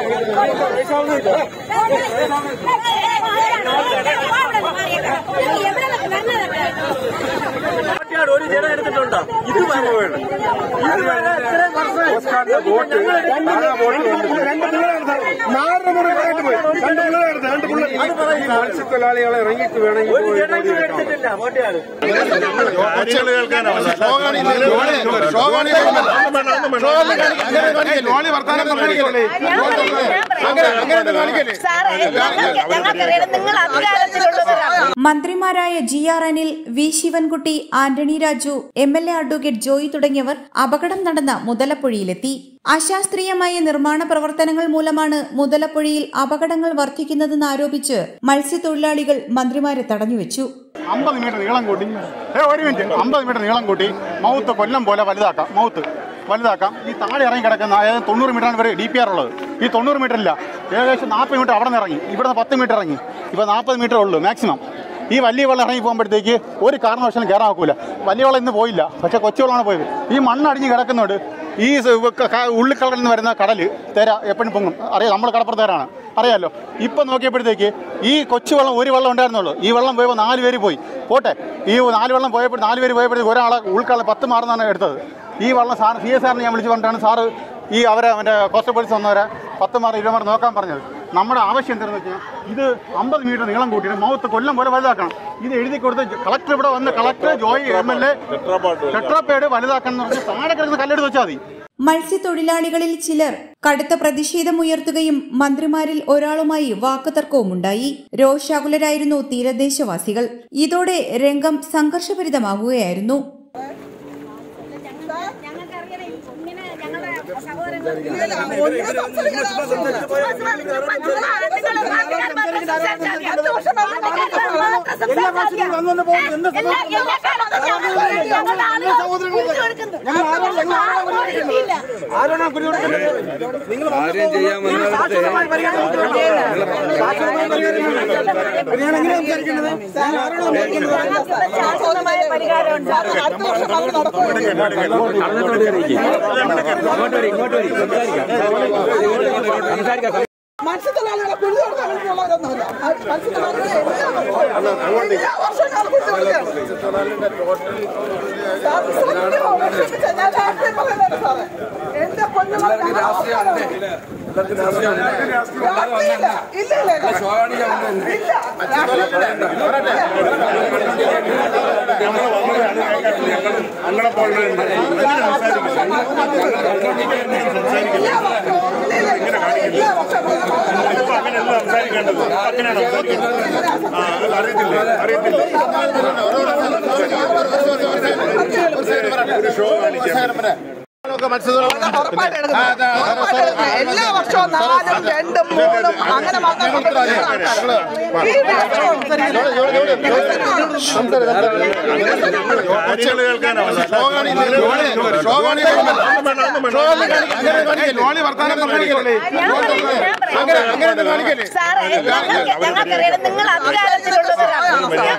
ഒരു ജനം എടുത്തിട്ടുണ്ടോ ഇത് വേണം ഇതുവരെ ഇത്രയും വർഷം മത്സ്യത്തൊഴിലാളികളെ ഇറങ്ങിയിട്ട് വേണമെങ്കിൽ ഒരു ജനം എടുത്തിട്ടില്ല വോട്ടുകാർ നിങ്ങൾ അധികാരത്തിലുള്ളവരാണ് മന്ത്രിമാരായ G R Anil V Sivankutty Antony Raju M L A advocate Joy തുടങ്ങിയവർ അപകടം നടന്ന മുതലപ്പുഴയിലെത്തി അശാസ്ത്രീയമായ നിർമ്മാണ പ്രവർത്തനങ്ങൾ മൂലമാണ് മുതലപ്പുഴയിൽ അപകടങ്ങൾ വർദ്ധിക്കുന്നതെന്ന് ആരോപിച്ച് മത്സ്യത്തൊഴിലാളികൾ മന്ത്രിമാരെ തടഞ്ഞുവെച്ചു അമ്പത് മീറ്റർ നീളം കൂട്ടി ഏ ഒരു മിനിറ്റ് അമ്പത് മീറ്റർ നീളം കൂട്ടി മൗത്ത് കൊല്ലം പോലെ വലുതാക്കാം മൗത്ത് വലുതാക്കാം ഈ താഴെ ഇറങ്ങി കിടക്കുന്ന അതായത് തൊണ്ണൂറ് മീറ്ററാണ് ഇവർ ഡി പി ആർ ഉള്ളത് ഈ തൊണ്ണൂറ് മീറ്റർ ഇല്ല ഏകദേശം നാൽപ്പത് മീറ്റർ അവിടെ നിന്ന് ഇറങ്ങി ഇവിടുന്ന് പത്ത് മീറ്റർ ഇറങ്ങി ഇപ്പോൾ നാൽപ്പത് മീറ്റർ ഉള്ളൂ മാക്സിമം ഈ വലിയ വെള്ളം ഇറങ്ങി പോകുമ്പോഴത്തേക്ക് ഒരു കാരണവശാലും കയറാൻ നോക്കൂല വലിയ വെള്ളം ഇന്ന് പോയില്ല പക്ഷേ കൊച്ചു വെള്ളമാണ് പോയത് ഈ മണ്ണടിഞ്ഞ് കിടക്കുന്നുണ്ട് ഈ സ് ക- ക- ഉള്ളിക്കടലിൽ നിന്ന് വരുന്ന കടൽ തെര എപ്പോഴും പൊങ്ങും അറിയാം നമ്മൾ കടപ്പുറത്തേരാണ് അറിയാമല്ലോ ഇപ്പം നോക്കിയപ്പോഴത്തേക്ക് ഈ കൊച്ചു വെള്ളം ഒരു വെള്ളം ഉണ്ടായിരുന്നുള്ളൂ ഈ വെള്ളം പോയപ്പോൾ നാല് പേര് പോയി പോട്ടെ ഈ നാല് വെള്ളം പോയപ്പോൾ നാല് പേര് പോയപ്പോഴത്തേക്ക് ഒരാളെ ഉൾക്കടൽ പത്ത് മാറുന്നാണ് എടുത്തത് ഈ വെള്ളം സാർ സി എസ് സാറിനെ ഞാൻ വിളിച്ച് പറഞ്ഞിട്ടാണ് സാറ് ഈ അവരെ മറ്റേ കോസ്റ്റൽ പോലീസ് വന്നവരെ പത്ത് മാറി ഇരുപത് മാറി നോക്കാൻ പറഞ്ഞത് നമ്മുടെ ആവശ്യം എന്താണെന്ന് വെച്ചാൽ ഇത് അമ്പത് മീറ്റർ നീളം കൂട്ടിയിട്ട് മൗത്ത് കൊല്ലം പോലെ വലുതാക്കണം ഇത് എഴുതി കൊടുത്ത് കളക്ടർ ഇവിടെ വന്ന് collector Joy M L A tetrapod വലുതാക്കണം എന്ന് പറഞ്ഞ് താഴെ കിടക്കുന്ന കല്ലെടുത്ത് വെച്ചാൽ മതി മത്സ്യത്തൊഴിലാളികളിൽ ചിലർ കടുത്ത പ്രതിഷേധമുയർത്തുകയും മന്ത്രിമാരിൽ ഒരാളുമായി വാക്കുതർക്കവുമുണ്ടായി രോഷാകുലരായിരുന്നു തീരദേശവാസികൾ ഇതോടെ രംഗം സംഘർഷഭരിതമാകുകയായിരുന്നു ആരും ചെയ്യാൻ മത്സ്യത്തൊഴിലാളികളെ പിടിച്ചു കൊടുക്കാൻ വേണ്ടിയുള്ളവരൊന്നുമില്ല മത്സ്യത്തൊഴിലാളികളെ എല്ലാ വർഷവും ഞാൻ പിടിച്ചു കൊടുക്കുകയാണ്. സാർ, സത്യമാണ് ക്ഷമിച്ച ഞാൻ രാഷ്ട്രീയം പറയുന്നത് സാറേ എന്റെ പൊന്നുമക്കൾ ഇല്ല ഇല്ല ഇല്ല ഇല്ല ഇല്ല എല്ലാ വർഷവും ഇല്ല ഇല്ല എല്ലാ വർഷവും ഉറപ്പായിട്ട് എടുക്കണം. ഉറപ്പായിട്ട് എടുക്കണം. എല്ലാ വർഷവും നാലും രണ്ടും മൂന്നും അങ്ങനെ മാത്രം കൊണ്ടുവരുന്ന ആൾക്കാരാണ്. ഈ വർഷവും സാറേ ഞങ്ങൾക്ക് ഞങ്ങൾക്കറിയാം നിങ്ങൾ അധികാരത്തിലുള്ളവരാണ് ഞാൻ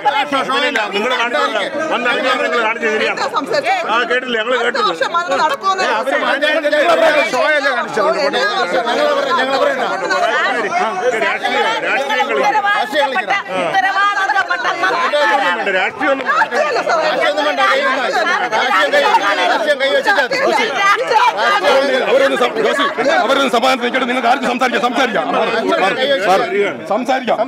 പറയട്ടെ. എന്താ സംസാരിച്ചത്? ആ കേട്ടില്ല ഞങ്ങള് അടുത്ത കേട്ടില്ല വർഷം അത് നടക്കുമെന്ന് എല്ലാ വർഷവും നിങ്ങൾ ഉത്തരവാദിത്തപ്പെട്ട ഉത്തരവാദിത്തപ്പെട്ട നാട്ടുകാരാണ്. രാഷ്ട്രീയം രാഷ്ട്രീയമല്ല സാറേ. അവരൊന്ന് സം- ജോസി, അവരൊന്ന് സമാധാനം നിൽക്കട്ടെ നിങ്ങൾക്ക് ആർക്കും സംസാരിക്കാം സംസാരിക്കാം സാർ, സംസാരിക്കാം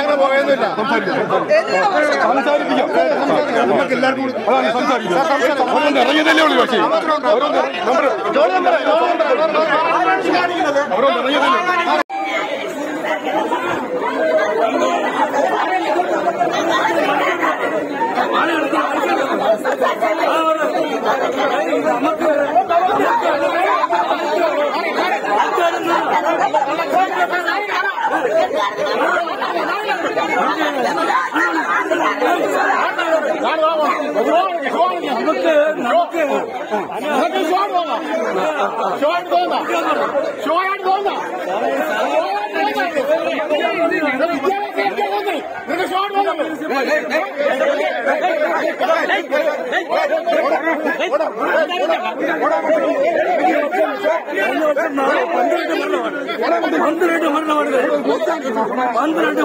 സംസാരിപ്പിക്കാം അതാണ് സംസാരിക്കാം അവരൊന്ന് ഇറങ്ങിയതല്ലേ ഉള്ളൂ പക്ഷേ അവരൊന്ന് നമ്മുടെ അവരൊന്ന് ഇറങ്ങിയതല്ലേ ഷോ പന്ത്രണ്ട് മരണമാണ് പന്ത്രണ്ട്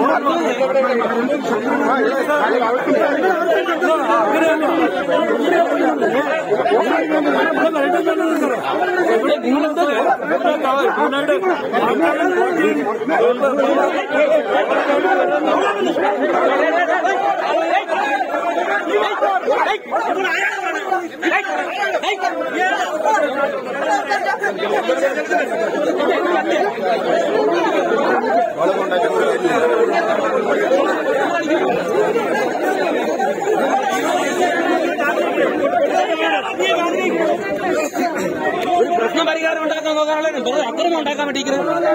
പ്രശ്നം പരിഹാരം ഉണ്ടാക്കാൻ നോക്കാനുള്ള വെറുതെ അക്രമം ഉണ്ടാക്കാൻ വേണ്ടിയിരിക്കുന്നത്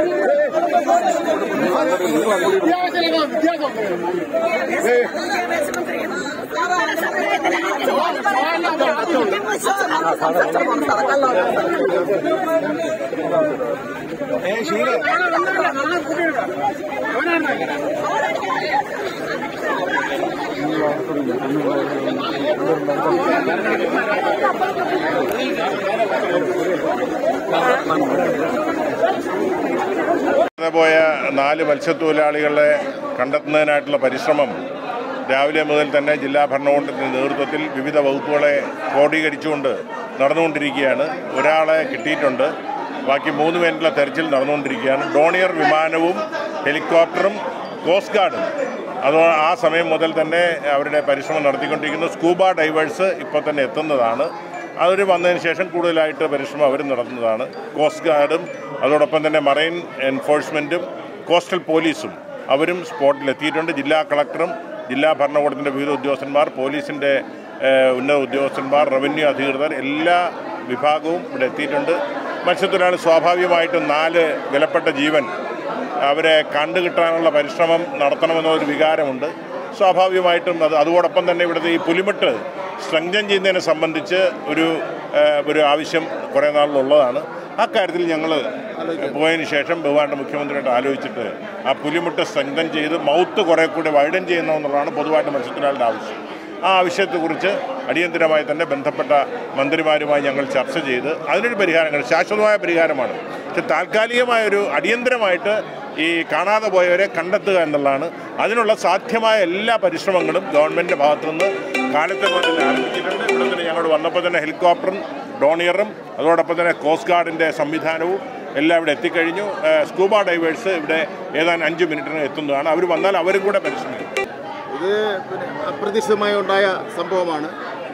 പോയ നാല് മത്സ്യത്തൊഴിലാളികളെ കണ്ടെത്തുന്നതിനായിട്ടുള്ള പരിശ്രമം രാവിലെ മുതൽ തന്നെ ജില്ലാ ഭരണകൂടത്തിൻ്റെ നേതൃത്വത്തിൽ വിവിധ വകുപ്പുകളെ ക്രോഡീകരിച്ചുകൊണ്ട് നടന്നുകൊണ്ടിരിക്കുകയാണ് ഒരാളെ കിട്ടിയിട്ടുണ്ട് ബാക്കി മൂന്ന് പേരിലുള്ള തെരച്ചിൽ നടന്നുകൊണ്ടിരിക്കുകയാണ് ഡോണിയർ വിമാനവും ഹെലികോപ്റ്ററും കോസ്റ്റ് ഗാർഡും അത് ആ സമയം മുതൽ തന്നെ അവരുടെ പരിശ്രമം നടത്തിക്കൊണ്ടിരിക്കുന്നു സ്കൂബ ഡൈവേഴ്സ് ഇപ്പോൾ തന്നെ എത്തുന്നതാണ് അവർ വന്നതിന് ശേഷം കൂടുതലായിട്ട് പരിശ്രമം അവർ നടത്തുന്നതാണ് കോസ്റ്റ് ഗാർഡും അതോടൊപ്പം തന്നെ മറൈൻ എൻഫോഴ്സ്മെൻറ്റും കോസ്റ്റൽ പോലീസും അവരും സ്പോട്ടിലെത്തിയിട്ടുണ്ട് ജില്ലാ കളക്ടറും ജില്ലാ ഭരണകൂടത്തിൻ്റെ വിവിധ ഉദ്യോഗസ്ഥന്മാർ പോലീസിൻ്റെ ഏഹ്, ഉന്നത ഉദ്യോഗസ്ഥന്മാർ റവന്യൂ അധികൃതർ എല്ലാ വിഭാഗവും ഇവിടെ എത്തിയിട്ടുണ്ട് മത്സ്യത്തൊഴിലാളി സ്വാഭാവികമായിട്ടും നാല് വിലപ്പെട്ട ജീവൻ അവരെ കണ്ടുകിട്ടാനുള്ള പരിശ്രമം നടത്തണമെന്നൊരു വികാരമുണ്ട് സ്വാഭാവികമായിട്ടും അത് അതോടൊപ്പം തന്നെ ഇവിടുത്തെ ഈ പുലിമുട്ട് സ്ട്രെങ്തൻ ചെയ്യുന്നതിനെ സംബന്ധിച്ച് ഒരു ഏഹ്, ഒരു ആവശ്യം കുറേ നാളിലുള്ളതാണ് അക്കാര്യത്തിൽ ഞങ്ങൾ പോയതിന് ശേഷം ബഹുമാന്റെ മുഖ്യമന്ത്രിയായിട്ട് ആലോചിച്ചിട്ട് ആ പുലിമുട്ട് സ്ട്രെങ്തൻ ചെയ്ത് മൗത്ത് കുറേ കൂടി വൈഡൻ ചെയ്യുന്നതെന്നുള്ളതാണ് പൊതുവായിട്ട് മത്സ്യത്തൊഴിലാളിയുടെ ആവശ്യം ആ ആവശ്യത്തെക്കുറിച്ച് അടിയന്തരമായി തന്നെ ബന്ധപ്പെട്ട മന്ത്രിമാരുമായി ഞങ്ങൾ ചർച്ച ചെയ്ത് അതിനൊരു പരിഹാരങ്ങൾ ശാശ്വതമായ പരിഹാരമാണ് പക്ഷെ താൽക്കാലികമായൊരു അടിയന്തരമായിട്ട് ഈ കാണാതെ പോയവരെ കണ്ടെത്തുക എന്നുള്ളതാണ് അതിനുള്ള സാധ്യമായ എല്ലാ പരിശ്രമങ്ങളും ഗവൺമെൻറ്റിൻ്റെ ഭാഗത്തുനിന്ന് കാലത്തെ മുതൽ ആരംഭിച്ചിട്ടുണ്ട് ഇവിടെ തന്നെ ഞങ്ങളോട് വന്നപ്പോൾ തന്നെ ഹെലികോപ്റ്ററും ഡോണിയറും അതോടൊപ്പം തന്നെ കോസ്റ്റ് ഗാർഡിൻ്റെ സംവിധാനവും എല്ലാം ഇവിടെ എത്തിക്കഴിഞ്ഞു ഏഹ് സ്കൂബ ഡൈവേഴ്സ് ഇവിടെ ഏതാനും അഞ്ച് മിനിറ്റിന് എത്തുന്നതാണ് അവർ വന്നാൽ അവരും കൂടെ പരിശ്രമിക്കും ഇത് പിന്നെ അപ്രതീക്ഷിതമായി ഉണ്ടായ സംഭവമാണ്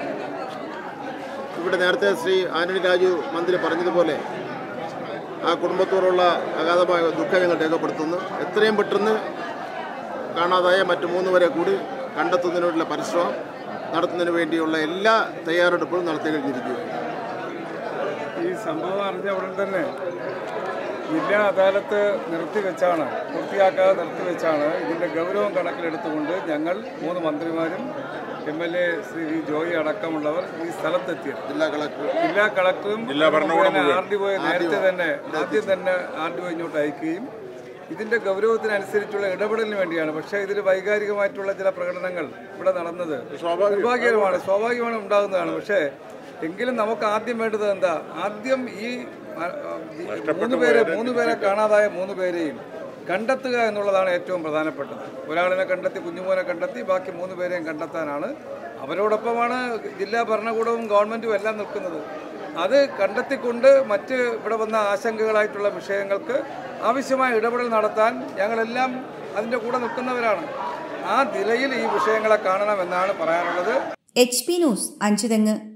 ഇവിടെ നേരത്തെ ശ്രീ ആന്റണി രാജു മന്ത്രി പറഞ്ഞതുപോലെ ആ കുടുംബത്തോടുള്ള അഗാധമായ ദുഃഖം ഞങ്ങൾ രേഖപ്പെടുത്തുന്നു എത്രയും പെട്ടെന്ന് കാണാതായ മറ്റു മൂന്ന് പേരെ കൂടി കണ്ടെത്തുന്നതിനുള്ള പരിശ്രമം നടത്തുന്നതിന് വേണ്ടിയുള്ള എല്ലാ തയ്യാറെടുപ്പുകളും നടത്തി കഴിഞ്ഞിരിക്കുകയാണ് ഈ സംഭവം അറിഞ്ഞ ഉടൻ തന്നെ ജില്ലാ അദാലത്ത് നിർത്തിവെച്ചാണ് പൂർത്തിയാക്കാതെ നിർത്തിവെച്ചാണ് ഇതിൻ്റെ ഗൗരവം കണക്കിലെടുത്തുകൊണ്ട് ഞങ്ങൾ മൂന്ന് മന്ത്രിമാരും M L A Shri V Joy അടക്കമുള്ളവർ ഈ സ്ഥലത്തെത്തിയത് ജില്ലാ കളക്ടർ ജില്ലാ കളക്ടറും ജില്ലാ ഭരണകൂടം മുഴുവൻ. ആർ ഡി ഒയെ നേരത്തെ തന്നെ ആദ്യം തന്നെ ആർ ഡി ഒ ഇങ്ങോട്ട് അയക്കുകയും ഇതിന്റെ ഗൗരവത്തിനനുസരിച്ചുള്ള ഇടപെടലിന് വേണ്ടിയാണ് പക്ഷേ ഇതിൽ വൈകാരികമായിട്ടുള്ള ചില പ്രകടനങ്ങൾ ഇവിടെ നടന്നത് നിർഭാഗ്യകരമാണ് സ്വാഭാവികമാണ് ഉണ്ടാകുന്നതാണ് പക്ഷേ എങ്കിലും നമുക്ക് ആദ്യം വേണ്ടത് എന്താ ആദ്യം ഈ ആ, ഈ മൂന്ന് പേരെ മൂന്ന് പേരെ കാണാതായ മൂന്ന് പേരെയും കണ്ടെത്തുക എന്നുള്ളതാണ് ഏറ്റവും പ്രധാനപ്പെട്ടത് ഒരാളിനെ കണ്ടെത്തി കുഞ്ഞുമോനെ കണ്ടെത്തി ബാക്കി മൂന്ന് പേരെയും കണ്ടെത്താനാണ് അവരോടൊപ്പമാണ് ജില്ലാ ഭരണകൂടവും ഗവൺമെൻറ്റും എല്ലാം നിൽക്കുന്നത് അത് കണ്ടെത്തിക്കൊണ്ട് മറ്റ് ഇവിടെ വന്ന ആശങ്കകളായിട്ടുള്ള വിഷയങ്ങൾക്ക് ആവശ്യമായ ഇടപെടൽ നടത്താൻ ഞങ്ങളെല്ലാം അതിൻ്റെ കൂടെ നിൽക്കുന്നവരാണ് ആ നിലയിൽ ഈ വിഷയങ്ങളെ കാണണമെന്നാണ് പറയാനുള്ളത് എച്ച് പി ന്യൂസ് അഞ്ചുതെങ്ങ്